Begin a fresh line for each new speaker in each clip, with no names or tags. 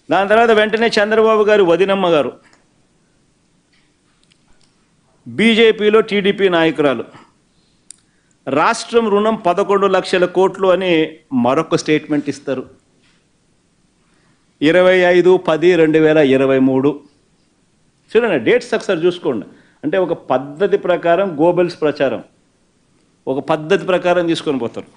దాని తర్వాత వెంటనే చంద్రబాబు గారు వదినమ్మ గారు బీజేపీలో టీడీపీ నాయకురాలు రాష్ట్రం రుణం పదకొండు లక్షల కోట్లు అని మరొక స్టేట్మెంట్ ఇస్తారు ఇరవై ఐదు పది రెండు వేల ఇరవై మూడు చూడండి డేట్స్ ఒకసారి చూసుకోండి అంటే ఒక పద్ధతి ప్రకారం గోబెల్స్ ప్రచారం ఒక పద్ధతి ప్రకారం తీసుకొని పోతారు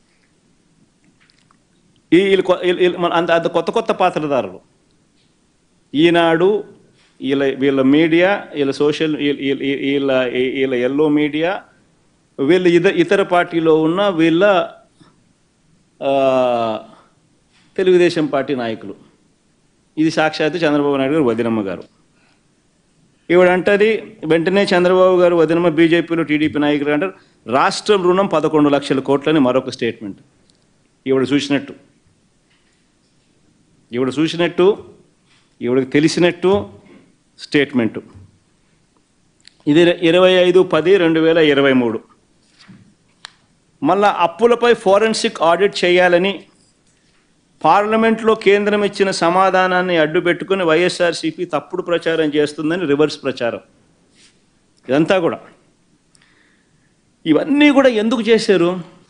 ఈ వీళ్ళు కొ- వీళ్ళు- వీళ్ళు మన అంత అంత కొత్త కొత్త పాత్రధారులు ఈనాడు వీళ్ళ వీళ్ళ మీడియా వీళ్ళ సోషల్ వీళ్ళ వీళ్ళ వీళ్ళ ఎల్లో మీడియా వీళ్ళ ఇద ఇతర పార్టీలో ఉన్న వీళ్ళ ఆ, తెలుగుదేశం పార్టీ నాయకులు ఇది సాక్షాత్తు చంద్రబాబు నాయుడు గారు వదినమ్మ గారు ఈవిడంటది వెంటనే చంద్రబాబు గారు వదినమ్మ బీజేపీలో టీడీపీ నాయకులు అంటారు రాష్ట్రం రుణం పదకొండు లక్షల కోట్లని మరొక స్టేట్మెంట్ ఈవిడ చూసినట్టు ఈవిడ చూసినట్టు ఈవిడకి తెలిసినట్టు స్టేట్మెంటు ఇది ఇరవై ఐదు పది రెండు వేల ఇరవై మూడు మళ్ళా అప్పులపై ఫోరెన్సిక్ ఆడిట్ చేయాలని పార్లమెంట్లో కేంద్రం ఇచ్చిన సమాధానాన్ని అడ్డుపెట్టుకుని వైఎస్ఆర్సీపీ తప్పుడు ప్రచారం చేస్తుందని రివర్స్ ప్రచారం ఇదంతా కూడా ఇవన్నీ కూడా ఎందుకు చేశారు